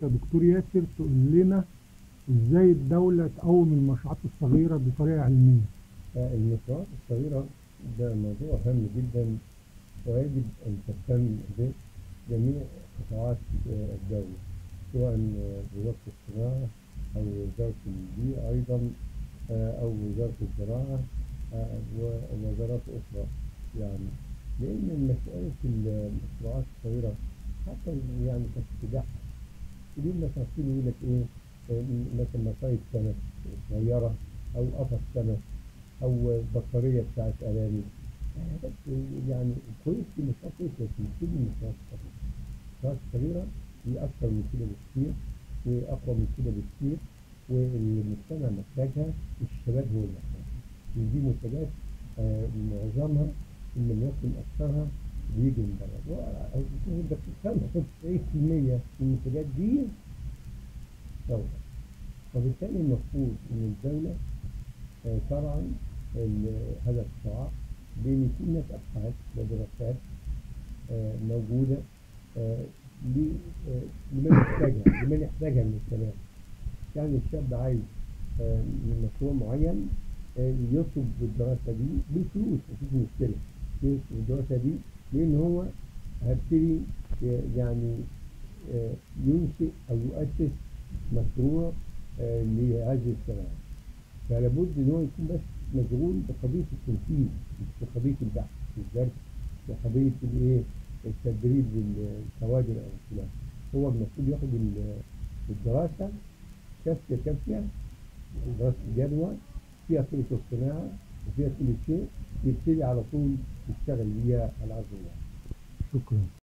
يا دكتور ياسر تقول لنا ازاي الدولة تقوم المشروعات الصغيرة بطريقة علمية المشروعات الصغيرة ده موضوع هام جدا ويجب أن تهتم به جميع قطاعات الدولة سواء وزارة الصناعة أو وزارة البيئة أيضا أو وزارة الزراعة ووزارات أخرى يعني لأن مسألة المشروعات الصغيرة حتى يعني كافتتاح يجيب لك تفصيل يقول لك إيه مثلا مصايد سمك صغيرة أو قفص سمك أو بطارية بتاعت أرانب حاجات يعني كويس في المشروعات كويس بس مش كل المشروعات الصغيرة المشروعات الصغيرة هي أكثر من كده بكتير وأقوى من كده بكتير والمجتمع محتاجها الشباب هو اللي محتاجها ودي منتجات آه معظمها إن لم يكن أكثرها بيجي من بره وأنت بتفهم 90% من المنتجات دي دولة وبالتالي المفروض إن الدولة آه شرعا هذا القطاع بين يكون هناك أبحاث ودراسات آه موجودة آه لمن يحتاجها لمن يحتاجها من الشباب يعني الشاب عايز من مشروع معين يطلب الدراسة دي بالفلوس مفيش مشكلة يطلب الدراسة دي لأن هو هيبتدي يعني ينشئ أو يؤسس مشروع لهذه الصناعة فلابد ان هو يكون بس مشغول بقضيه التنفيذ مش بقضيه البحث والدرس وقضيه الايه التدريب للكوادر او الفلان هو المفروض ياخد الدراسه كافيه كافيه دراسه الجدوى فيها كل الصناعه وفيها كل شيء يبتدي على طول يشتغل بيها على ارض الواقع شكرا